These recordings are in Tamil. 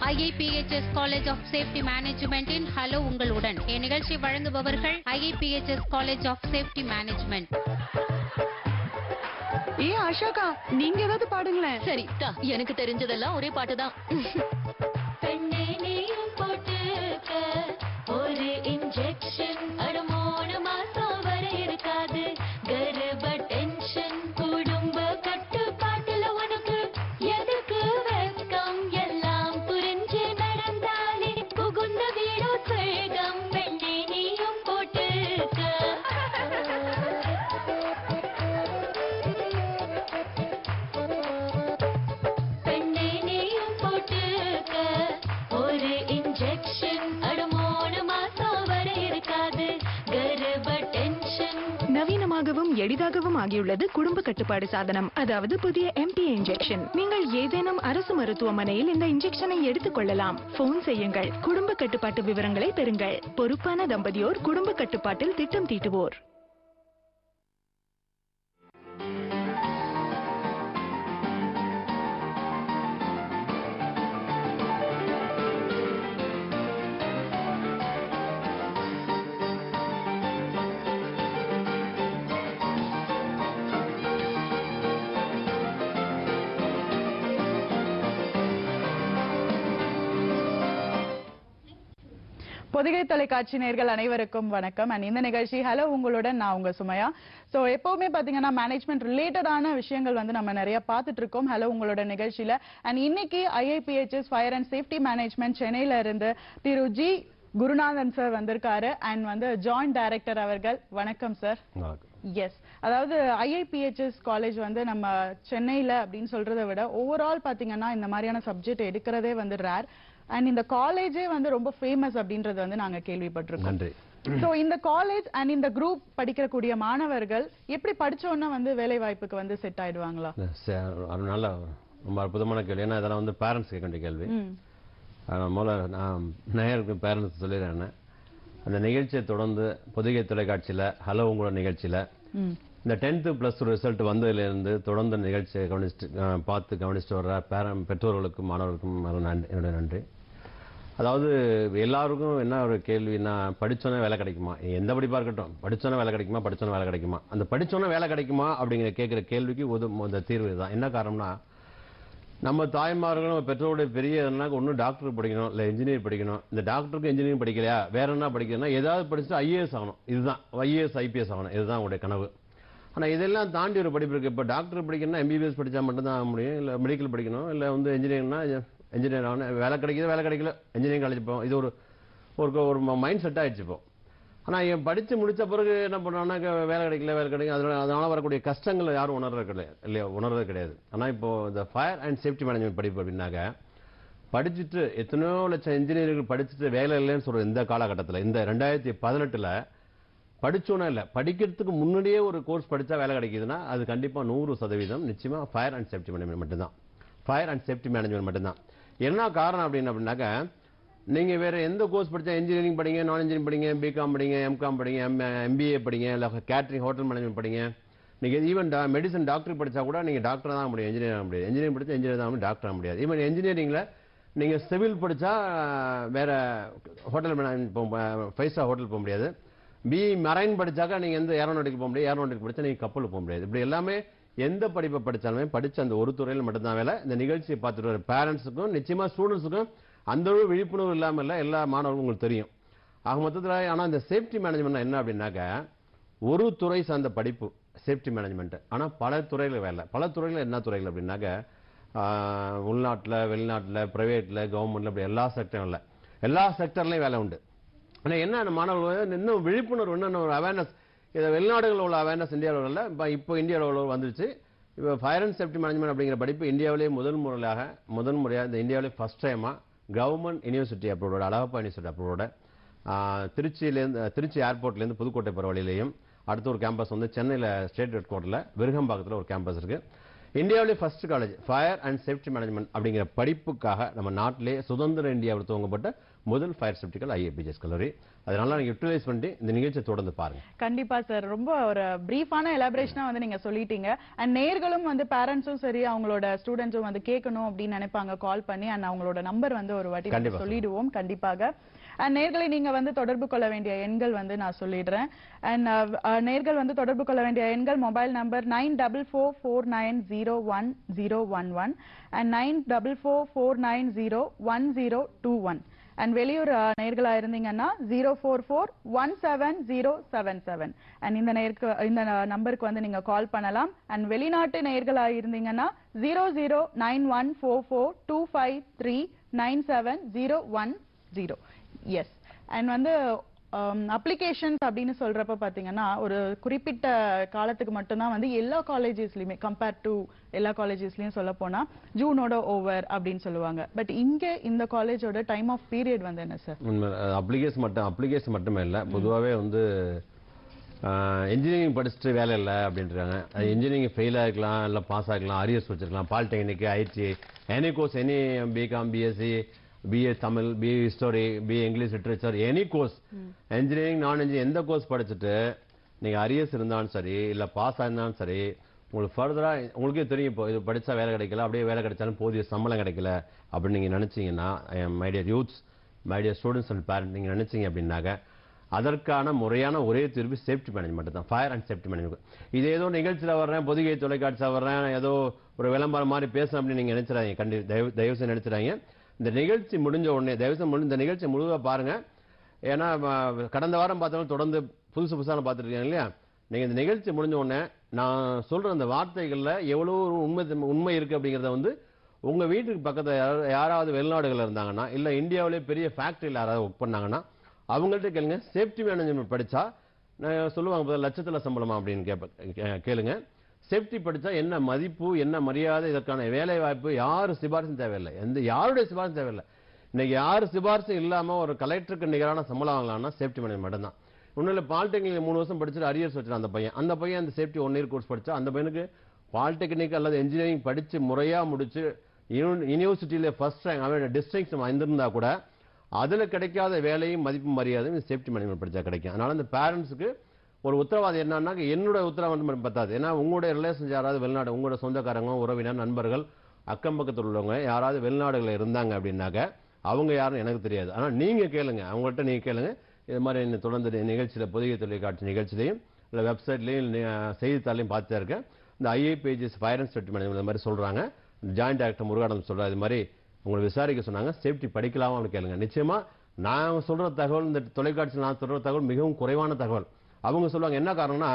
ஐஐபிஹெச்எஸ் காலேஜ் ஆஃப் சேஃப்டி மேனேஜ்மெண்டின் ஹலோ உங்களுடன் இந்நிகழ்ச்சி வழங்குபவர்கள் IIPHS college of safety management ஏ ஆஷாக்கா நீங்க ஏதாவது பாடுங்களேன் சரி தா எனக்கு தெரிஞ்சதெல்லாம் ஒரே பாட்டு தான் பெண்ணே நீயும் போட்டுக்க ஒரு இன்ஜெக்ஷன் அட மூணு மாசம் வரை இருக்காது கர்ப்ப டென்ஷன் குடும்ப கட்டுப்பாட்டுல உனக்கு எதுக்கு வெட்கம் எல்லாம் புரிஞ்சு நடந்தாலே புகுந்த வீடோ சொர்க்கம் பெண்ணே நீயும் போட்டுக்க பெண்ணே நீயும் போட்டுக்க ஒரு இன்ஜெக்ஷன் அட மூணு மாசம் வரை இருக்காது கர்ப்ப டென்ஷன் நவீனமாகவும் எளிதாகவும் ஆகியுள்ளது குடும்ப கட்டுப்பாடு சாதனம் அதாவது புதிய எம்பி இன்ஜெக்ஷன் நீங்கள் ஏதேனும் அரசு மருத்துவமனையில் இந்த இன்ஜெக்ஷனை எடுத்துக் கொள்ளலாம் போன் செய்யுங்கள் குடும்ப கட்டுப்பாட்டு விவரங்களை பெறுங்கள் பொறுப்பான தம்பதியோர் குடும்ப கட்டுப்பாட்டில் திட்டம் தீட்டுவோர் பொதிகை தொலைக்காட்சி நேர்கள் அனைவருக்கும் வணக்கம் அண்ட் இந்த நிகழ்ச்சி ஹலோ உங்களுடன் நான் உங்க சுமையா சோ எப்பவுமே பாத்தீங்கன்னா மேனேஜ்மெண்ட் ரிலேட்டடான விஷயங்கள் வந்து நம்ம நிறைய பார்த்துட்டு இருக்கோம் ஹலோ உங்களோட நிகழ்ச்சியில அண்ட் இன்னைக்கு IIPHS fire and safety management சென்னையில இருந்து திரு ஜி குருநாதன் சார் வந்திருக்காரு அண்ட் வந்து ஜாயிண்ட் டைரக்டர் அவர்கள் வணக்கம் சார் எஸ் அதாவது ஐஐபிஹெச்எஸ் காலேஜ் வந்து நம்ம சென்னையில அப்படின்னு சொல்றதை விட ஓவரால் பாத்தீங்கன்னா இந்த மாதிரியான சப்ஜெக்ட் எடுக்கிறதே வந்து ரேர் அண்ட் இந்த காலேஜே வந்து ரொம்ப ஃபேமஸ் அப்படின்றது வந்து நாங்க கேள்விப்பட்டிருக்கோம் நன்றி சோ இந்த காலேஜ் அண்ட் இந்த குரூப் படிக்கக்கூடிய மாணவர்கள் எப்படி படிச்ச உடனே வந்து வேலை வாய்ப்புக்கு வந்து செட் ஆயிடுவாங்களா ச- ஒரு நல்ல ரொம்ப அற்புதமான கேள்வி ஏன்னா இதெல்லாம் வந்து பேரண்ட்ஸ் கேட்க வேண்டிய கேள்வி ம் அதனால முதல்ல நான் நேயருக்கு பேரண்ட்ஸ் சொல்லிடுறேன் அந்த நிகழ்ச்சியை தொடர்ந்து பொதிகை தொலைக்காட்சியில் ஹலோ உங்களோட நிகழ்ச்சியில் ம் இந்த டென்த்து ப்ளஸ் டூ ரிசல்ட் வந்ததுலேருந்து தொடர்ந்து இந்த நிகழ்ச்சியை கவனிச்சுட்டு அஹ், பார்த்து கவனிச்சுட்டு வர்ற பேரன் பெற்றோர்களுக்கும் மாணவர்களுக்கும் மறு நன்றி என்னுடைய நன்றி அதாவது எல்லாருக்கும் என்ன ஒரு கேள்வினா படிச்சோன்னே வேலை கிடைக்குமா எந்த படிப்பா இருக்கட்டும் படிச்சோன்னே வேலை கிடைக்குமா படிச்சோன்னே வேலை கிடைக்குமா அந்த படிச்சோன்னே வேலை கிடைக்குமா அப்படிங்கிற கேட்குற கேள்விக்கு உது அந்த தீர்வு தான் என்ன காரணம்னா நம்ம தாய்மார்களும் நம்ம பெற்றோருடைய பெரிய என்ன ஒன்று டாக்டர் படிக்கணும் இல்லை இன்ஜினியர் படிக்கணும் இந்த டாக்டருக்கு இன்ஜினியரிங் படிக்கலையா வேற என்ன படிக்கணும்னா ஏதாவது படிச்சுட்டு ஐஏஎஸ் ஆகணும் இதுதான் ஐஏஎஸ் ஐபிஎஸ் ஆகணும் இதுதான் உங்களுடைய கனவு ஆனால் இதெல்லாம் தாண்டி ஒரு படிப்பு இருக்கு இப்போ டாக்டர் படிக்கணும்னா எம்பிபிஎஸ் படிச்சா மட்டும்தான் ஆக முடியும் இல்லை மெடிக்கல் படிக்கணும் இல்லை வந்து இன்ஜினியரிங்னா இன்ஜினியர் ஆகணும் வேலை கிடைக்குது வேலை கிடைக்கல இன்ஜினியரிங் காலேஜ் போவோம் இது ஒரு ஒரு ஒரு மைண்ட் செட் ஆயிடுச்சு இப்போ ஆனால் என் படித்து முடிச்ச பிறகு என்ன பண்ணுறாங்கன்னா வேலை கிடைக்கல வேலை கிடைக்கல அதனால அதனால வரக்கூடிய கஷ்டங்களை யாரும் உணர்றது கிடையாது இல்லையா உணர்றது கிடையாது ஆனால் இப்போ இந்த ஃபயர் அண்ட் சேஃப்டி மேனேஜ்மெண்ட் படிப்பு அப்படின்னாக்க படிச்சுட்டு எத்தனையோ லட்சம் இன்ஜினியர்கள் படிச்சுட்டு வேலை இல்லைன்னு சொல்ற இந்த காலகட்டத்தில் இந்த ரெண்டாயிரத்தி பதினெட்டில் படிச்சோன்னா இல்லை படிக்கிறதுக்கு முன்னாடியே ஒரு கோர்ஸ் படிச்சா வேலை கிடைக்குதுன்னா அது கண்டிப்பாக நூறு சதவீதம் நிச்சயமா ஃபயர் அண்ட் சேஃப்டி மேனேஜ்மெண்ட் மட்டும்தான் ஃபயர் அண்ட் சேஃப்டி மேனேஜ்மெண்ட் மட்டும்தான் என்ன காரணம் அப்படின்னு அப்படின்னாக்க நீங்க வேற எந்த கோர்ஸ் படிச்சா இன்ஜினியரிங் படிங்க நான் இன்ஜினியரிங் படிங்க பிகாம் படிங்க எம்காம் படிங்க எம்பிஏ படிங்க இல்லை கேட்டரிங் ஹோட்டல் மேனேஜ்மெண்ட் படிங்க நீங்க ஈவன் மெடிசன் டாக்டர் படிச்சா கூட நீங்க டாக்டர் தான் ஆக முடியும் இன்ஜினியர் ஆக முடியாது இன்ஜினியரிங் படிச்சா இன்ஜினியர் தான் ஆக முடியும் டாக்டர் ஆக முடியாது ஈவன் இன்ஜினியரிங்ல நீங்க சிவில் படிச்சா அஹ், வேற hotel management five star hotel போக முடியாது பிஇ மரைன் படிச்சாக்கா நீங்க எந்த ஏரோநாட்டிக் போக முடியாது ஏரோநாட்டிக் படிச்சா நீங்க கப்பல் போக முடியாது இப்படி எல்லாமே எந்த படிப்பை படிச்சாலுமே படிச்ச அந்த ஒரு துறையில் மட்டும்தான் வேலை இந்த நிகழ்ச்சியை பார்த்துட்டு வர பேரண்ட்ஸுக்கும் நிச்சயமா ஸ்டூடெண்ட்ஸுக்கும் அந்த அளவு விழிப்புணர்வு இல்லாம இல்ல எல்லா மாணவர்களும் உங்களுக்கு தெரியும் ஆக மொத்தத்தில் ஆனா இந்த சேஃப்டி மேனேஜ்மெண்ட் என்ன அப்படின்னாக்க ஒரு துறை சார்ந்த படிப்பு சேஃப்டி மேனேஜ்மெண்ட் ஆனா பல துறைகள் வேலை பல துறைகள் என்ன துறைகள் அப்படின்னாக்க ஆஹ், உள்நாட்டுல வெளிநாட்டுல பிரைவேட்ல கவர்மெண்ட்ல அப்படி எல்லா செக்டரும் இல்லை எல்லா செக்டர்லயும் வேலை உண்டு ஆனா என்ன அந்த மாணவர்கள் வந்து இன்னும் விழிப்புணர்வு இன்னும் ஒரு அவேர்னஸ் இதை வெளிநாடுகளில் உள்ள அவேர்னஸ் இந்தியாவில் இல்லை இப்போ இப்போ இந்தியாவில் வந்துருச்சு இப்போ ஃபயர் அண்ட் சேஃப்டி மேனேஜ்மெண்ட் அப்படிங்கிற படிப்பு இந்தியாவிலேயே முதல் முறையாக முதல் முறையாக இந்த இந்தியாவிலே ஃபர்ஸ்ட் டைமாக கவர்மெண்ட் யூனிவர்சிட்டி அப்ரூவோட அழகப்பா யூனிவர்சிட்டி அப்ரூவோட திருச்சியிலேருந்து திருச்சி ஏர்போர்ட்லேருந்து புதுக்கோட்டை போகிற வழியிலையும் அடுத்த ஒரு கேம்பஸ் வந்து சென்னையில் ஸ்டேட் ஹெட் குவார்ட்டரில் விருகம்பாக்கத்தில் ஒரு கேம்பஸ் இருக்கு இந்தியாவிலே first college fire and safety management அப்படிங்கிற படிப்புக்காக நம்ம நாட்டிலே சுதந்திர இந்தியாவில் துவங்கப்பட்ட முதல் ஃபயர் சேஃப்டிக்கல் ஐஏபிஜிஎஸ் கல்லூரி அதனால நீங்க யூட்டிலைஸ் பண்ணி இந்த நிகழ்ச்சியை தொடர்ந்து பாருங்க கண்டிப்பா சார் ரொம்ப ஒரு பிரீஃபான எலாபரேஷனா வந்து நீங்க சொல்லிட்டீங்க அண்ட் நேர்களும் வந்து பேரண்ட்ஸும் சரி அவங்களோட ஸ்டூடெண்ட்ஸும் வந்து கேட்கணும் அப்படின்னு நினைப்பாங்க கால் பண்ணி அண்ட் அவங்களோட நம்பர் வந்து ஒரு வாட்டி வந்து கண்டிப்பா. சொல்லிடுவோம் கண்டிப்பாக அண்ட் நேர்களை நீங்க வந்து தொடர்பு கொள்ள வேண்டிய எண்கள் வந்து நான் சொல்லிடுறேன் அண்ட் நேர்கள் வந்து தொடர்பு கொள்ள வேண்டிய எண்கள் mobile number nine double four four nine zero one zero one one and nine double four four nine zero one zero two one and வெளியூர் அஹ், நேர்களா இருந்தீங்கன்னா zero four four one seven zero seven seven and இந்த நேருக்கு இந்த நம்பருக்கு வந்து நீங்க கால் பண்ணலாம் அண்ட் வெளிநாட்டு நேர்களா இருந்தீங்கன்னா zero zero nine one four four two five three nine seven zero one zero yes and வந்து அப்ளிகேஷன்ஸ் அப்படின்னு சொல்றப்ப பாத்தீங்கன்னா ஒரு குறிப்பிட்ட காலத்துக்கு மட்டும்தான் வந்து எல்லா காலேஜஸ்லயுமே கம்பேர் டு எல்லா காலேஜஸ்லயும் சொல்ல போனா ஜூனோட ஓவர் அப்படின்னு சொல்லுவாங்க பட் இங்க இந்த காலேஜோட டைம் ஆஃப் பீரியட் வந்து என்ன சார் உண்மை அப்ளிகேஷன் மட்டும் அப்ளிகேஷன் மட்டுமே இல்லை பொதுவாகவே வந்து இன்ஜினியரிங் படிச்சுட்டு வேலை இல்லை அப்படின்றாங்க அது இன்ஜினியரிங் ஃபெயில் ஆகிக்கலாம் இல்லை பாஸ் ஆகிக்கலாம் அரியர்ஸ் வச்சிருக்கலாம் polytechnic IT any course any BCom BSc BA Tamil BA history BA English literature any course engineering நான் இன்ஜினியரிங் எந்த கோர்ஸ் படிச்சுட்டு நீங்கள் அரியர்ஸ் இருந்தாலும் சரி இல்லை பாஸ் ஆயிருந்தாலும் சரி உங்களுக்கு ஃபர்தராக உங்களுக்கே தெரியும் இப்போ இது படித்தா வேலை கிடைக்கல அப்படியே வேலை கிடைச்சாலும் போதிய சம்பளம் கிடைக்கல அப்படின்னு நீங்கள் நினச்சிங்கன்னா my dear youths my dear students and parent நீங்கள் நினச்சிங்க அப்படின்னாக்க அதற்கான முறையான ஒரே தீர்வு சேஃப்டி மேனேஜ்மெண்ட் தான் ஃபயர் அண்ட் சேஃப்டி மேனேஜ்மெண்ட் இது ஏதோ நிகழ்ச்சியில் வர்றேன் பொதுகை தொலைக்காட்சியில் வர்றேன் ஏதோ ஒரு விளம்பரம் மாதிரி பேசுறேன் அப்படின்னு நீங்கள் நினைச்சிடாதீங்க கண்டி தயவு தயவு செய்து நினைச்சிடாதீங்க இந்த நிகழ்ச்சி முடிஞ்ச உடனே தயவு செய்து முடிஞ்ச இந்த நிகழ்ச்சி முழுவதாக பாருங்க ஏன்னா ம, கடந்த வாரம் பார்த்தாலும் தொடர்ந்து புதுசு புதுசாக பார்த்துட்டு இருக்கீங்க இல்லையா நீங்க இந்த நிகழ்ச்சி முடிஞ்ச உடனே நான் சொல்ற அந்த வார்த்தைகள்ல எவ்வளவு ஒரு உண்மை உண்மை இருக்கு அப்படிங்கறத வந்து உங்க வீட்டுக்கு பக்கத்துல யாரா- யாராவது வெளிநாடுகள்ல இருந்தாங்கன்னா இல்ல இந்தியாவிலே பெரிய ஃபேக்டரியில் யாராவது ஒர்க் பண்ணாங்கன்னா அவங்கள்ட்ட கேளுங்க சேஃப்டி மேனேஜ்மெண்ட் படிச்சா நான் சொல்லுவாங்க பாத்தா, லட்சத்துல சம்பளமா அப்படின்னு கேப்ப கே- கேளுங்க சேஃப்டி படிச்சா என்ன மதிப்பு என்ன மரியாதை இதற்கான வேலை வாய்ப்பு யாரு சிபாரிசும் தேவையில்லை எந்த யாருடைய சிபாரிசும் தேவையில்லை இன்னைக்கு யாரு சிபாரிசும் இல்லாம ஒரு கலெக்டருக்கு நிகரான சம்பளம் வாங்கலாம்னா சேஃப்டி மேனேஜ்மெண்ட் மட்டும்தான் ஒன்றும் இல்லை பாலிடெக்னிக் மூணு வருஷம் படிச்சுட்டு அரியர்ஸ் வச்சிருக்கான் அந்த பையன் அந்த பையன் அந்த சேஃப்டி ஒன் இயர் கோர்ஸ் படிச்சா அந்த பையனுக்கு பாலிடெக்னிக் அல்லது இன்ஜினியரிங் படிச்சு முறையா முடிச்சு யூனிவர்சிட்டியில ஃபர்ஸ்ட் ரேங்க் அவன் டிஸ்ட்ரிக்ஸ் வந்திருந்தா கூட அதுல கிடைக்காத வேலையும் மதிப்பு மரியாதையும் சேஃப்டி மேனேஜ்மெண்ட் படிச்சா கிடைக்கும் அதனால இந்த பேரண்ட்ஸுக்கு ஒரு உத்தரவாதம் என்னன்னா என்னோட உத்தரவாதம் மட்டும் பத்தாது ஏன்னா உங்களுடைய ரிலேஷன்ஸ் யாராவது வெளிநாடு உங்களோட சொந்தக்காரங்க உறவினர் நண்பர்கள் அக்கம் பக்கத்தில் உள்ளவங்க யாராவது வெளிநாடுகளில் இருந்தாங்க அப்படின்னாக்க அவங்க யாரும் எனக்கு தெரியாது ஆனால் நீங்க கேளுங்க அவங்கள்ட்ட நீங்க கேளுங்க இது மாதிரி இந்த தொடர்ந்து நி- நிகழ்ச்சியில பொதிகை தொலைக்காட்சி நிகழ்ச்சியிலையும் இல்லை வெப்சைட்லையும் செய்தித்தாளையும் பார்த்துட்டே இருக்கேன் இந்த IA pages fire and safety management மாதிரி சொல்றாங்க ஜாயிண்ட் டைரக்டர் முருகானந்தம் சொல்றாரு இது மாதிரி உங்களை விசாரிக்க சொன்னாங்க சேஃப்டி படிக்கலாமா அப்படின்னு கேளுங்க நிச்சயமா நான் சொல்ற தகவல் இந்த தொலைக்காட்சியில் நான் சொல்ற தகவல் மிகவும் குறைவான தகவல் அவங்க சொல்லுவாங்க என்ன காரணம்னா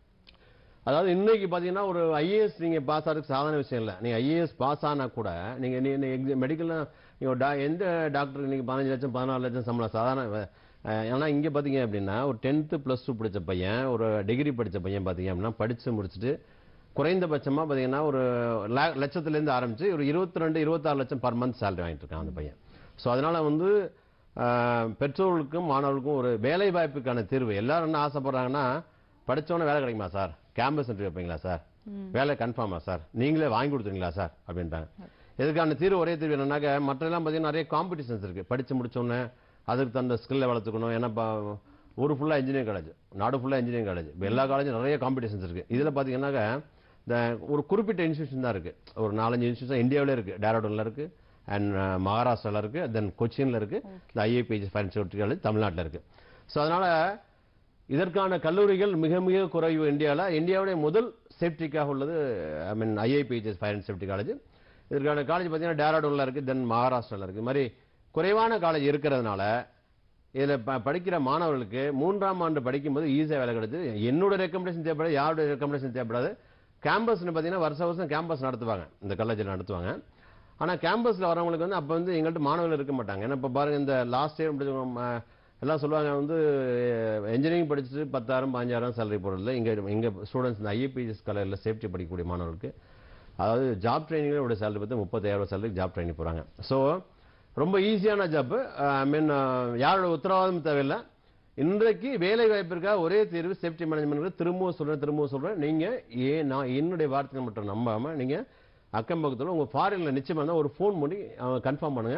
அதாவது இன்னைக்கு பாத்தீங்கன்னா ஒரு ஐஏஎஸ் நீங்க பாஸ் ஆகிறதுக்கு சாதாரண விஷயம் இல்லை நீங்க ஐஏஎஸ் பாஸ் ஆனா கூட நீங்க நீங்க மெடிக்கல் நீங்க ஒரு டா- எந்த டாக்டர் நீங்க பதினஞ்சு லட்சம் பதினாலு லட்சம் சம்பளம் சாதாரண அஹ், ஆனா இங்க பாத்தீங்க அப்படின்னா ஒரு டென்த்து பிளஸ் டூ படிச்ச பையன் ஒரு டிகிரி படிச்ச பையன் பாத்தீங்க அப்படின்னா படிச்சு முடிச்சுட்டு குறைந்தபட்சமா பாத்தீங்கன்னா ஒரு ல- லட்சத்துல இருந்து ஆரம்பிச்சு ஒரு இருபத்தி ரெண்டு இருபத்தாறு லட்சம் பர் மந்த் சேலரி வாங்கிட்டு இருக்கான் அந்த பையன் சோ அதனால வந்து ஆஹ், பெற்றோர்களுக்கும் மாணவர்களுக்கும் ஒரு வேலை வாய்ப்புக்கான தீர்வு எல்லாரும் என்ன ஆசைப்படுறாங்கன்னா படிச்சவொடனே வேலை கிடைக்குமா சார் கேம்பஸ் இன்டர்வியூ வைப்பீங்களா சார் வேலை கன்ஃபார்மா சார் நீங்களே வாங்கி கொடுத்துருங்களா சார் அப்படின்ட்டாங்க இதுக்கான தீர்வு ஒரே தீர்வு என்னன்னாக்க மற்றெல்லாம் பார்த்தீங்கன்னா நிறைய காம்படிஷன்ஸ் இருக்கு படிச்சு முடிச்சோடனே அதுக்கு தந்த ஸ்கில்லை வளர்த்துக்கணும் ஏன்னா ப- ஊர் ஃபுல்லா இன்ஜினியரிங் காலேஜ் நாடு ஃபுல்லா இன்ஜினியரிங் காலேஜ் இப்போ எல்லா காலேஜும் நிறைய காம்படிஷன்ஸ் இருக்கு இதுல பாத்தீங்கன்னாக்க இந்த ஒரு குறிப்பிட்ட இன்ஸ்டியூஷன் தான் இருக்கு ஒரு நாலஞ்சு இன்ஸ்டியூஷன் இந்தியாவிலே இருக்கு டேராடூன்ல இருக்கு அண்ட் மகாராஷ்டிரால இருக்கு தென் கொச்சின்ல இருக்கு இந்த ஐஏபிஜி ஃபைனான்ஸ் காலேஜ் தமிழ்நாட்டில் இருக்கு ஸோ அதனால இதற்கான கல்லூரிகள் மிக மிக குறைவு இந்தியாவில் இந்தியாவுடைய முதல் சேஃப்டிக்காக உள்ளது I mean IIPHS fire and safety college இதற்கான காலேஜ் பார்த்தீங்கன்னா டேராடூன்ல இருக்கு தென் மகாராஷ்டிரால இருக்கு இது மாதிரி குறைவான காலேஜ் இருக்கிறதுனால இதுல ப- படிக்கிற மாணவர்களுக்கு மூன்றாம் ஆண்டு படிக்கும்போது ஈஸியா வேலை கிடைச்சு என்னோட ரெக்கமெண்டேஷன் தேவைப்படாது யாருடைய ரெக்கமெண்டேஷன் தேவைப்படாது கேம்பஸ்னு பார்த்தீங்கன்னா வருஷ வருஷம் கேம்பஸ் நடத்துவாங்க இந்த காலேஜில் நடத்துவாங்க ஆனா கேம்பஸ்ல வரவங்களுக்கு வந்து அப்ப வந்து எங்கள்கிட்ட மாணவர்கள் இருக்க மாட்டாங்க ஏன்னா இப்ப பாருங்க இந்த லாஸ்ட் இயர் முடிச்சவங்க ம, எல்லாம் சொல்லுவாங்க வந்து இன்ஜினியரிங் படிச்சுட்டு பத்தாயிரம் பாஞ்சாயிரம் சேலரி போடுறதுல இங்க இங்க ஸ்டூடெண்ட்ஸ் இந்த ஐஏபிஎஸ் காலேஜில் சேஃப்டி படிக்கக்கூடிய மாணவர்களுக்கு அதாவது ஜாப் ட்ரைனிங்கோட சேலரி பார்த்து முப்பத்தாயிரம் ரூபாய் சேலரி ஜாப் ட்ரைனிங் போறாங்க ஸோ ரொம்ப ஈஸியான ஜாப் ஐ மீன் யாரோட உத்தரவாதமும் தேவையில்லை இன்றைக்கு வேலை வாய்ப்பிற்காக ஒரே தேர்வு சேஃப்டி மேனேஜ்மெண்ட் திரும்பவும் சொல்றேன் திரும்பவும் சொல்றேன் நீங்க ஏன் நான் என்னுடைய வார்த்தையை மட்டும் நம்பாம நீங்க அக்கம் பக்கத்துல உங்க ஃபாரின்ல நிச்சயமா இருந்தா ஒரு ஃபோன் பண்ணி கன்ஃபார்ம் பண்ணுங்க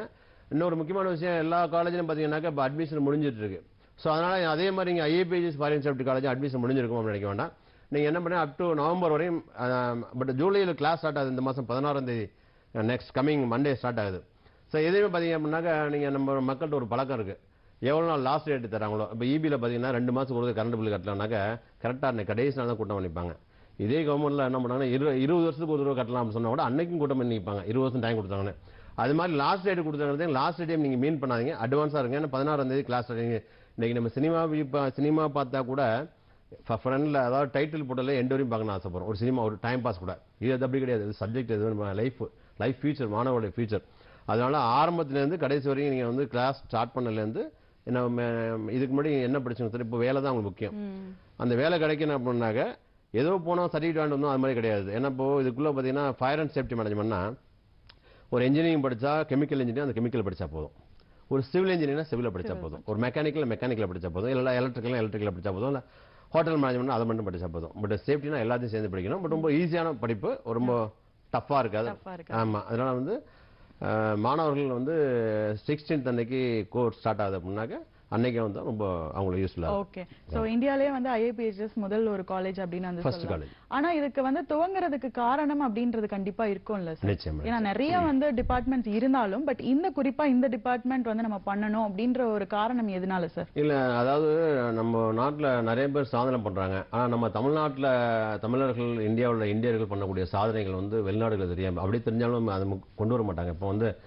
இன்னொரு முக்கியமான விஷயம் எல்லா காலேஜிலும் பார்த்தீங்கன்னாக்கா இப்போ அட்மிஷன் முடிஞ்சிட்டு இருக்கு ஸோ அதனால அதே மாதிரி இங்கே IAPS foreign safety college admission முடிஞ்சிருக்கும் அப்படின்னு நினைக்க வேண்டாம் நீங்கள் என்ன பண்ணி அப் டு நவம்பர் வரையும் பட் ஜூலையில் கிளாஸ் ஸ்டார்ட் ஆகுது இந்த மாதம் பதினாறாம் தேதி நெக்ஸ்ட் கமிங் மண்டே ஸ்டார்ட் ஆகுது ஸோ எதுவுமே பார்த்தீங்க அப்படின்னாக்கா நீங்கள் நம்ம மக்கள்கிட்ட ஒரு பழக்கம் இருக்குது எவ்வளோ நாள் லாஸ்ட் டேட் தராங்களோ இப்போ இபியில் பார்த்தீங்கன்னா ரெண்டு மாதம் கொடுத்து கரண்ட் பில் கட்டலாம்னாக்கா கரெக்டாக அன்னைக்கு கடைசி நாள் தான் கூட்டம் பண்ணிப்பாங்க இதே கவர்மெண்ட்டில் என்ன பண்ணாங்கன்னா இரு இருபது வருஷத்துக்கு ஒரு தடவை கட்டலாம் அப்படின்னு சொன்னா கூட அன்னைக்கும் கூட்டம் பண்ணி நிற்பாங்க இருபது வருஷம் டைம் கொடுத்தாங்கன்னு அது மாதிரி லாஸ்ட் டேட் கொடுத்தாங்க லாஸ்ட் டைம் நீங்கள் மீன் பண்ணாதீங்க அட்வான்ஸாக இருங்க ஏன்னா பதினாறாம் தேதி கிளாஸ் இன்னைக்கு நம்ம சினிமா சினிமா பார்த்தா கூட ஃப்ரெண்டில் அதாவது டைட்டில் போட்டல எண்ட் வரையும் பார்க்கணும் ஆசைப்படுறோம் ஒரு சினிமா ஒரு டைம் பாஸ் கூட இது அது அப்படி கிடையாது இது சப்ஜெக்ட் இது லைஃப் லைஃப் ஃபியூச்சர் மாணவருடைய ஃபியூச்சர் அதனால ஆரம்பத்துலேருந்து கடைசி வரையும் நீங்கள் வந்து கிளாஸ் ஸ்டார்ட் பண்ணலேருந்து என்ன ம- இதுக்கு முன்னாடி என்ன படிச்சுங்க சார் இப்போ வேலை தான் உங்களுக்கு முக்கியம் அந்த வேலை கிடைக்கணும் அப்படின்னாக்க ஏதோ போனோம் சர்டிஃபிகேட் வாங்கிட்டு வந்தோம் அது மாதிரி கிடையாது ஏன்னா இப்போ இதுக்குள்ளே பார்த்தீங்கன்னா ஃபயர் அண்ட் சேஃப்டி மேனேஜ்மெண்ட்னா ஒரு இன்ஜினியரிங் படிச்சா கெமிக்கல் இன்ஜினியர் அந்த கெமிக்கல் படிச்சா போதும் ஒரு சிவில் இன்ஜினியர் சிவில் படிச்சா போதும் ஒரு மெக்கானிக்கல் மெக்கானிக்கல் படிச்சா போதும் இல்லை எலக்ட்ரிக்கல் எலக்ட்ரிக்கல் படிச்சா போதும் இல்லை ஹோட்டல் மேனேஜ்மெண்ட் அதை மட்டும் படிச்சா போதும் பட் சேஃப்டினா எல்லாத்தையும் சேர்ந்து படிக்கணும் பட் ரொம்ப ஈஸியான படிப்பு ரொம்ப டஃப்பாக இருக்காது Tough ஆ இருக்காது. ஆமா அதனால வந்து அஹ், மாணவர்கள் வந்து சிக்ஸ்டீன்த் அன்னைக்கு கோர்ஸ் ஸ்டார்ட் ஆகுது அப்படின்னாக்க அன்னைக்கு வந்து ரொம்ப அவங்களுக்கு யூஸ்ஃபுல்லாக ஓகே சோ இந்தியாலயே வந்து ஐஏபிஎஸ்எஸ் முதல் ஒரு காலேஜ் அப்படின்னு வந்து First சொல்லலாம். college. ஆனா இதுக்கு வந்து துவங்குறதுக்கு காரணம் அப்படின்றது கண்டிப்பா இருக்கும்ல சார் நிச்சயமா ஏன்னா நிறைய வந்து டிபார்ட்மெண்ட்ஸ் இருந்தாலும் பட் இந்த குறிப்பா இந்த டிபார்ட்மெண்ட் வந்து நம்ம பண்ணணும் அப்படின்ற ஒரு காரணம் எதனால சார் இல்ல அதாவது நம்ம நாட்டுல நிறைய பேர் சாதனை பண்றாங்க ஆனா நம்ம தமிழ்நாட்டுல தமிழர்கள் இந்தியாவுல இந்தியர்கள் பண்ணக்கூடிய சாதனைகள் வந்து வெளிநாடுகள் தெரியாம அப்படி தெரிஞ்சாலும் அதை மு- கொண்டு வர மாட்டாங்க இப்போ வந்து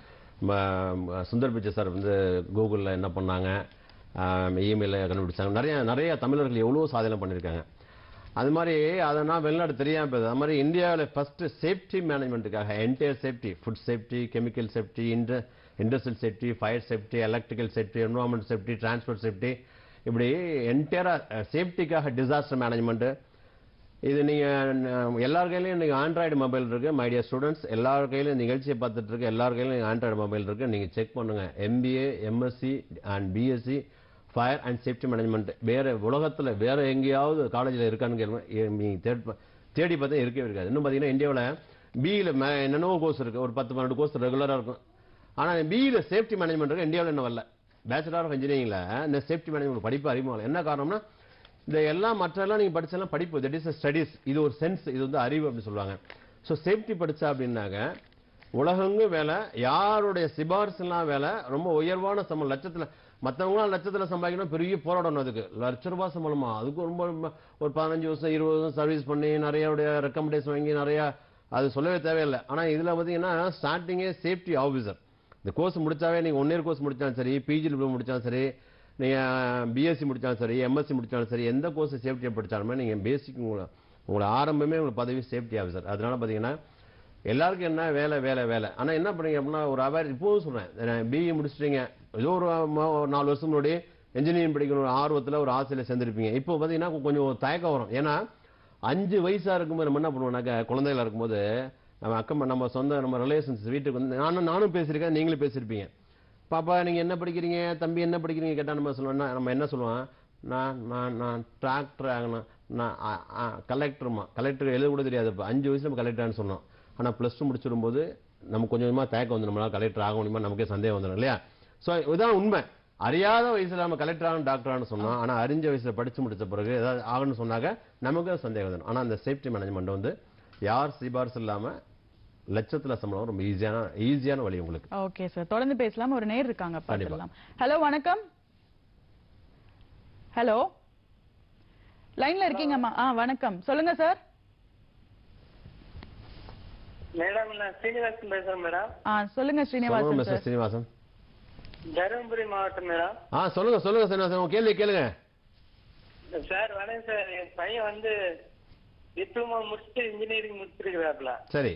ம- சுந்தர் பிச்சை சார் வந்து கூகுளில் என்ன பண்ணாங்க இமெயிலில் கண்டுபிடிச்சாங்க நிறைய நிறைய தமிழர்கள் எவ்வளோ சாதனை பண்ணியிருக்காங்க அது மாதிரி அதெல்லாம் வெளிநாடு தெரியாம போகுது அது மாதிரி இந்தியாவில் ஃபர்ஸ்ட் சேஃப்டி மேனேஜ்மெண்ட்டுக்காக entire safety food safety chemical safety inter industrial safety fire safety electrical safety environment safety transport safety இப்படி என்டையராக சேஃப்டிக்காக டிசாஸ்டர் மேனேஜ்மெண்ட்டு இது நீங்க அஹ், எல்லார் கையிலயும் நீங்க ஆண்ட்ராய்டு மொபைல் இருக்கு மை டியர் ஸ்டூடெண்ட்ஸ் எல்லார் கையிலும் நிகழ்ச்சியை பார்த்துட்டு இருக்கு எல்லார் கையிலும் ஆண்ட்ராய்டு மொபைல் இருக்கு நீங்க செக் பண்ணுங்க MBA MSc and BSc fire and safety management வேற உலகத்துல வேற எங்கேயாவது காலேஜில் இருக்கான்னு கேளுங்க ஏ- நீங்க தேடி பா- தேடி பார்த்தா இருக்கவே இருக்காது இன்னும் பார்த்தீங்கன்னா இந்தியாவில் பிஇல என்னென்னவோ கோர்ஸ் இருக்கு ஒரு பத்து பன்னெண்டு கோர்ஸ் ரெகுலராக இருக்கும் ஆனா பிஇல சேஃப்டி மேனேஜ்மெண்ட் இருக்கு இந்தியாவில் என்ன வரல பேச்சுலர் ஆஃப் இன்ஜினியரிங்ல இந்த சேஃப்டி மேனேஜ்மெண்ட் படிப்பு அறிமுகம் என்ன காரணம்னா இந்த எல்லாம் மற்றெல்லாம் நீங்க படிச்செல்லாம் படிப்பு தட் இஸ் ஸ்டடிஸ் இது ஒரு சென்ஸ் இது வந்து அறிவு அப்படின்னு சொல்லுவாங்க ஸோ சேஃப்டி படிச்சா அப்படின்னாக்க உலகங்கும் வேலை யாருடைய சிபாரிசுலாம் வேலை ரொம்ப உயர்வான சம்பளம் லட்சத்துல மற்றவங்களாம் லட்சத்துல சம்பாதிக்கணும் பெரிய போராடணும் அதுக்கு லட்ச ரூபாய் சம்பளமா அதுக்கு ரொம்ப ரொம்ப ஒரு பதினஞ்சு வருஷம் இருபது வருஷம் சர்வீஸ் பண்ணி நிறைய ரெக்கமெண்டேஷன் வாங்கி நிறைய அது சொல்லவே தேவையில்லை ஆனா இதுல பாத்தீங்கன்னா ஸ்டார்டிங்கே சேஃப்டி ஆஃபீஸர் இந்த கோர்ஸ் முடிச்சாவே நீங்க ஒன் இயர் கோர்ஸ் முடிச்சாலும் சரி பிஜி முடிச்சாலும் சரி நீங்க பிஎஸ்சி முடிச்சாலும் சரி எம்எஸ்சி முடிச்சாலும் சரி எந்த கோர்ஸ் சேஃப்டியை படிச்சாலுமே நீங்க பேசிக் உங்களை உங்களை ஆரம்பமே உங்களுக்கு பதவி சேஃப்டி ஆஃபீஸர் அதனால பாத்தீங்கன்னா எல்லாருக்கும் என்ன வேலை வேலை வேலை ஆனா என்ன பண்ணீங்க அப்படின்னா ஒரு அவேர் இப்போவும் சொல்றேன் பிஇ முடிச்சிட்டீங்க ஏதோ ஒரு ம- ஒரு நாலு வருஷம் முன்னாடி இன்ஜினியரிங் படிக்கணும் ஒரு ஆர்வத்துல ஒரு ஆசையில சேர்ந்திருப்பீங்க இப்போ பாத்தீங்கன்னா கொஞ்சம் ஒரு தயக்கம் வரும் ஏன்னா அஞ்சு வயசா இருக்கும்போது நம்ம என்ன பண்ணுவோம்னாக்க குழந்தைகளா இருக்கும்போது நம்ம அக்கம் நம்ம சொந்த நம்ம ரிலேஷன்ஸ் வீட்டுக்கு வந்து நானும் நானும் பேசியிருக்கேன் நீங்களும் பேசியிருப்பீங்க பாப்பா நீங்க என்ன படிக்கிறீங்க தம்பி என்ன படிக்கிறீங்க கேட்டா நம்ம சொல்லுவோம்னா நம்ம என்ன சொல்லுவோம் நான் நான் நான் டிராக்டர் ஆகணும் நான் கலெக்டருமா கலெக்டர் எழுத கூட தெரியாது இப்போ அஞ்சு வயசுல நம்ம கலெக்டர்னு சொன்னோம் ஆனா ப்ளஸ் டூ முடிச்சிடும்போது நமக்கு கொஞ்சம் கொஞ்சமா தயக்கம் வந்து நம்மளால கலெக்டர் ஆக முடியுமா நமக்கே சந்தேகம் வந்துடும் இல்லையா ஸோ இதுதான் உண்மை அறியாத வயசுல நம்ம கலெக்டர் ஆகணும் டாக்டர் ஆகணும் சொன்னோம் ஆனா அறிஞ்ச வயசுல படிச்சு முடிச்ச பிறகு ஏதாவது ஆகணும்னு சொன்னாக்க நமக்கு அது சந்தேகம் வந்துடும் ஆனா அந்த சேஃப்டி மேனேஜ்மெண்ட் வந்து யார் சிபாரிசு இல்லாம லட்சத்துல சம்பளம் ரொம்ப ஈஸியான ஈஸியான வழி உங்களுக்கு ஓகே சார் தொடர்ந்து பேசலாம் ஒரு நேர் இருக்காங்க கண்டிப்பா. பார்த்துடலாம் ஹலோ வணக்கம் ஹலோ லைன்ல இருக்கீங்கம்மா ஆ வணக்கம் சொல்லுங்க சார் மேடம் நான் ஸ்ரீனிவாசன் பேசுறேன் மேடம் ஆ சொல்லுங்க சொல்லுங்க ஸ்ரீனிவாசன் மிஸ்டர் சார் சீனிவாசன் தருமபுரி மாவட்டம் மேடம் ஆ சொல்லுங்க சொல்லுங்க சீனிவாசன் உங்க கேள்வி கேளுங்க சார் வணக்கம் சார் என் பையன் வந்து டிப்ளமோ முடிச்சுட்டு இன்ஜினியரிங் முடிச்சிருக்கிறாப்ல சரி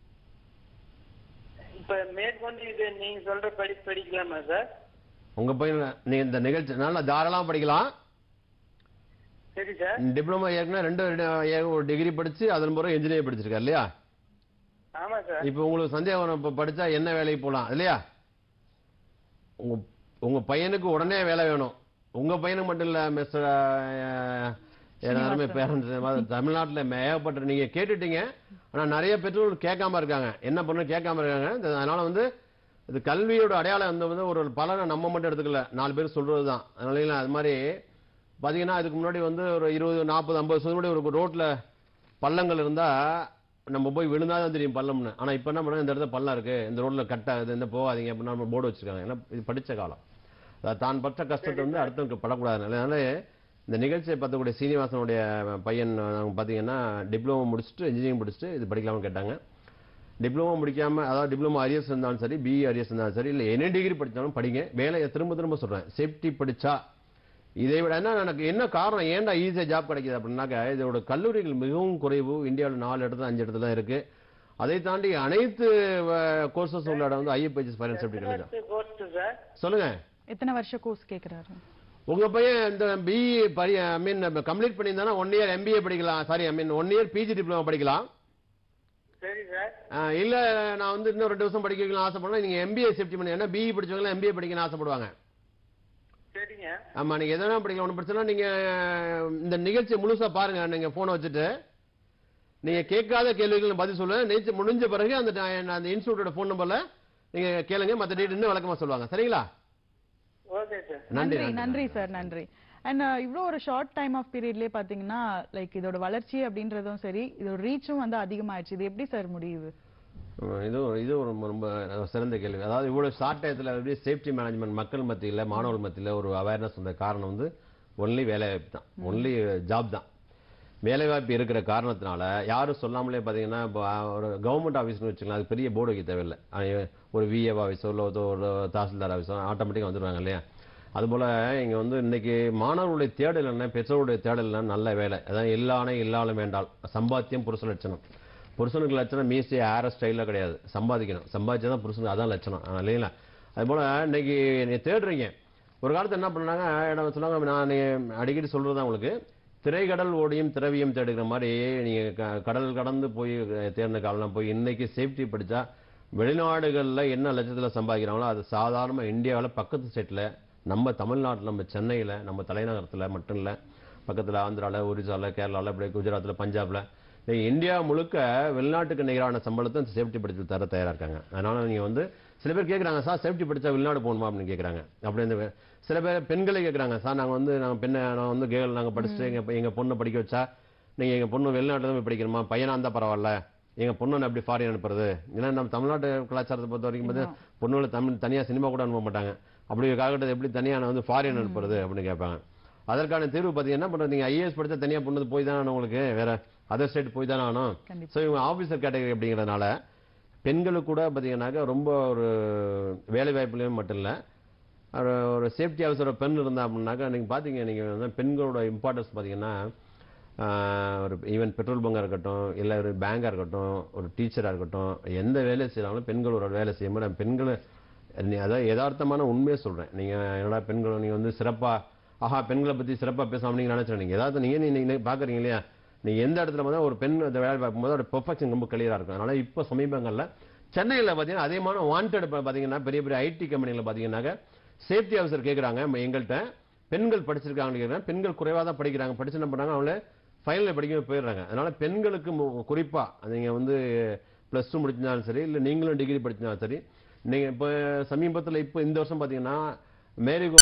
இப்ப மேற்கொண்டு இது நீங்க சொல்ற படிப்பு படிக்கலாமா சார் உங்க பையன் நீங்க இந்த நிகழ்ச்சி நல்லா தாராளமா படிக்கலாம் சரி சார் டிப்ளமோ ஏற்கனவே ரெண்டு ரெண்டு- ஒரு டிகிரி படிச்சு அதன் பிறகு இன்ஜினியர் படிச்சிருக்காரு இல்லையா ஆமா சார் இப்போ உங்களுக்கு சந்தேகம் வரும் இப்ப படிச்சா என்ன வேலைக்கு போலாம் இல்லையா உங்க உங்க பையனுக்கு உடனே வேலை வேணும் உங்க பையனுக்கு மட்டும் இல்ல மிஸ்டர் எல்லாருமே பேரண்ட்ஸ் தமிழ்நாட்டுல ஏகப்பட்ட நீங்க கேட்டுட்டீங்க ஆனா நிறைய பெற்றோர்கள் கேட்காம இருக்காங்க என்ன பண்ணணும் கேட்காம இருக்காங்க இந்த- அதனால வந்து இது கல்வியோட அடையாளம் வந்து வந்து ஒரு பலனை நம்ம மட்டும் எடுத்துக்கல நாலு பேர் சொல்றது தான் அதனால அது மாதிரி பாத்தீங்கன்னா அதுக்கு முன்னாடி வந்து ஒரு இருபது நாற்பது ஐம்பது வருஷம் முன்னாடி ஒரு ரோட்ல பள்ளங்கள் இருந்தா நம்ம போய் விழுந்தாதான் தெரியும் பள்ளம்னு ஆனா இப்ப என்ன பண்ணா இந்த இடத்துல பள்ளம் இருக்கு இந்த ரோட்ல கட்டாது இந்த போகாதீங்க அப்படின்னு நம்ம போர்டு வச்சிருக்காங்க ஏன்னா இது படிச்ச காலம் அதாவது தான் பட்ட கஷ்டத்தை வந்து அடுத்தவங்க படக்கூடாது அதனால இந்த நிகழ்ச்சியை பார்த்தக்கூடிய சீனிவாசனுடைய பையன் அவங்க பார்த்தீங்கன்னா டிப்ளமோ முடிச்சுட்டு இன்ஜினியரிங் முடிச்சுட்டு இது படிக்கலாம்னு கேட்டாங்க டிப்ளமோ முடிக்காம அதாவது டிப்ளமோ அரியர்ஸ் இருந்தாலும் சரி பிஇ அரியர்ஸ் இருந்தாலும் சரி இல்லை என்ன டிகிரி படிச்சாலும் படிங்க வேலையை திரும்ப திரும்ப சொல்றேன் சேஃப்டி படிச்சா இதை விட என்ன எனக்கு என்ன காரணம் ஏன்டா ஈஸியா ஜாப் கிடைக்குது அப்படின்னாக்கா இதோட கல்லூரிகள் மிகவும் குறைவு இந்தியாவில் நாலு இடத்துல அஞ்சு இடத்துல தான் இருக்கு அதை தாண்டி அனைத்து கோர்சஸ் உள்ள இடம் வந்து ஐஎஃப்ஹெச்எஸ் ஃபைனான்ஸ் சேஃப்டி கிடைக்கும் கோர்ஸ் சார் சொல்லுங்க எத்தனை வருஷ கோர்ஸ் கேக்குறாரு உங்க பையன் இந்த பிஇ படி ஐ மீன் கம்ப்ளீட் பண்ணியிருந்தானா ஒன் இயர் எம்பிஏ படிக்கலாம் sorry I mean one year PG diploma படிக்கலாம் சரி சார் ஆஹ் இல்ல நான் வந்து இன்னும் ரெண்டு வருஷம் படிக்க வைக்கலாம் ஆசைப்படுறேன் நீங்க எம்பிஏ சேஃப்டி பண்ணி ஏன்னா பிஇ படிச்சவங்க எம்பிஏ படிக்கணும்னு ஆசைப்படுவாங்க சரிங்க ஆமா நீங்க எதனா படிக்கலாம் ஒன்றும் பிரச்சனை இல்ல. நீங்க இந்த நிகழ்ச்சியை முழுசா பாருங்க நீங்க போனை வச்சுட்டு நீங்க கேட்காத கேள்விகள் பதில் சொல்லுங்க நேற்று முடிஞ்ச பிறகு அந்த ட- அந்த இன்ஸ்டியூட்டோட ஃபோன் நம்பர்ல நீங்க கேளுங்க மத்த டேட் இன்னும் விளக்கமா சொல்லுவாங்க சரிங்களா ஓகே சார் நன்றி நன்றி நன்றி சார் நன்றி அண்ட் இவ்வளோ ஒரு ஷார்ட் டைம் ஆஃப் பீரியட்லயே பாத்தீங்கன்னா லைக் இதோட வளர்ச்சி அப்படின்றதும் சரி இதோட ரீச்சும் வந்து அதிகமாயிடுச்சு இது எப்படி சார் முடியுது ஆமா, இது ஒரு- இது ஒரு ரொம்ப சிறந்த கேள்வி அதாவது இவ்வளவு ஷார்ட் டயத்தில் எப்படி சேஃப்டி மேனேஜ்மெண்ட் மக்கள் மத்தியில மாணவர்கள் மத்தியில ஒரு அவேர்னஸ் வந்த காரணம் வந்து ஒன்லி வேலைவாய்ப்பு தான் ஒன்லி ஜாப் தான் வேலைவாய்ப்பு இருக்கிற காரணத்தினால யாரும் சொல்லாமலே பார்த்தீங்கன்னா இப்போ ஒரு கவர்மெண்ட் ஆஃபீஸ்னு வச்சுக்கலாம் அது பெரிய போர்டு வைக்க தேவையில்லை அஹ் ஒரு விஏ ஆஃபீஸோ இல்லை ஒரு தாசில்தார் ஆஃபீஸோ ஆட்டோமேட்டிக்காக வந்துடுவாங்க இல்லையா அதுபோல இங்க வந்து இன்னைக்கு மாணவர்களுடைய தேடல் என்ன பெற்றோருடைய தேடல் என்ன நல்ல வேலை அதான் இல்லானே இல்லாலும் வேண்டால் சம்பாத்தியம் புருஷ லட்சணம் புருஷனுக்கு லட்சணம் மீசி ஹேர் ஸ்டைலில் கிடையாது சம்பாதிக்கணும் சம்பாதிச்சா தான் புருஷனுக்கு அதான் லட்சணம் ஆ, இல்லைங்களா அது போல இன்னைக்கு நீ தேடுறீங்க ஒரு காலத்துல என்ன பண்ணாங்க என்ன சொன்னாங்க நான் அடிக்கடி சொல்றது உங்களுக்கு திரைக்கடல் ஓடியும் திரவியம் தேடுகிற மாதிரி நீங்க க- கடல் கடந்து போய் தேர்ந்த காலம் போய் இன்னைக்கு சேஃப்டி படிச்சா வெளிநாடுகள்ல என்ன லட்சத்துல சம்பாதிக்கிறாங்களோ அது சாதாரண இந்தியாவில் பக்கத்து ஸ்டேட்ல நம்ம தமிழ்நாட்டுல நம்ம சென்னையில நம்ம தலைநகரத்துல மட்டும் இல்ல பக்கத்துல ஆந்திரால ஒரிசால கேரளால இப்படி குஜராத்ல பஞ்சாப்ல இன்னைக்கு இந்தியா முழுக்க வெளிநாட்டுக்கு நிகரான சம்பளத்தை சேஃப்டி படிச்சு தர தயாரா இருக்காங்க அதனால நீங்க வந்து சில பேர் கேக்குறாங்க சார் சேஃப்டி படிச்சா வெளிநாடு போகணுமா அப்படின்னு கேக்குறாங்க அப்படி இந்த வே- சில பேர் பெண்களே கேக்குறாங்க சார் நாங்க வந்து நாங்க பெண்ணை நான் வந்து கேர்ள் நாங்க படிச்சுட்டு எங்க எங்க பொண்ணை படிக்க வச்சா நீங்க எங்க பொண்ணு வெளிநாட்டுல தான் போய் படிக்கணுமா பையனா இருந்தா பரவாயில்ல எங்க பொண்ணு எப்படி ஃபாரின் அனுப்புறது ஏன்னா நம்ம தமிழ்நாட்டு கலாச்சாரத்தை பொறுத்த வரைக்கும் பார்த்து பொண்ணுகளை தமிழ் தனியா சினிமா கூட அனுப்ப மாட்டாங்க அப்படி ஒரு காலகட்டத்தை எப்படி தனியா நான் வந்து ஃபாரின் அனுப்புறது அப்படின்னு கேட்பாங்க அதற்கான தீர்வு பார்த்தீங்கன்னா என்ன பண்றது நீங்க ஐஏஎஸ் படிச்சா தனியா பொண்ணு போய் தானே ஆகணும் உங்களுக்கு வேற அதர் ஸ்டேட் போய் தானே ஆகணும் கண்டிப்பா. ஸோ இவங்க ஆபீசர் கேட்டகரி அப்படிங்கிறதுனால பெண்களுக்கு கூட பார்த்தீங்கன்னாக்கா ரொம்ப ஒரு வேலை வாய்ப்புலையும் மட்டும் இல்லை ஒரு ஒரு சேஃப்டி ஆஃபீஸர் பெண் இருந்தா அப்படின்னாக்கா நீங்க பாத்தீங்க நீங்க வந்து பெண்களோட இம்பார்ட்டன்ஸ் பாத்தீங்கன்னா ஆஹ், ஒரு ஈவன் பெட்ரோல் பங்கா இருக்கட்டும் இல்ல ஒரு பேங்கா இருக்கட்டும் ஒரு டீச்சரா இருக்கட்டும் எந்த வேலை செய்யறாலும் பெண்கள் ஒரு வேலை செய்யும்போது நான் பெண்களை நீ- அதாவது யதார்த்தமான உண்மையை சொல்றேன் நீங்க என்னடா பெண்கள் நீங்க வந்து சிறப்பா ஆஹா பெண்களை பத்தி சிறப்பா பேசாம நீங்க நினைச்சு நீங்க ஏதாவது நீங்க நீங்க நீங்க பாக்குறீங்க இல்லையா நீங்க எந்த இடத்துல பார்த்தா ஒரு பெண் அந்த வேலை பார்க்கும்போது ஒரு பெர்ஃபெக்ஷன் ரொம்ப கிளியரா இருக்கும் அதனால இப்போ சமீபங்கள்ல சென்னையில பாத்தீங்கன்னா அதேமான வாண்டட் பாத்தீங்கன்னா பெரிய பெரிய ஐடி கம்பெனில பாத்தீங்கன்னாக்க சேஃப்டி ஆஃபீஸர் கேக்குறாங்க ம- எங்கள்கிட்ட பெண்கள் படிச்சிருக்காங்கன்னு கேக்குறாங்க பெண்கள் குறைவா தான் படிக்கிறாங்க படிச்சு என்ன பண்ணாங்க அவங்கள ஃபைனல் படிக்க போயிடுறாங்க அதனால பெண்களுக்கு மு- குறிப்பா நீங்க வந்து பிளஸ் டூ முடிச்சிருந்தாலும் சரி இல்ல நீங்களும் டிகிரி படிச்சிருந்தாலும் சரி நீங்க இப்ப சமீபத்துல இப்ப இந்த வருஷம் பாத்தீங்கன்னா மேரி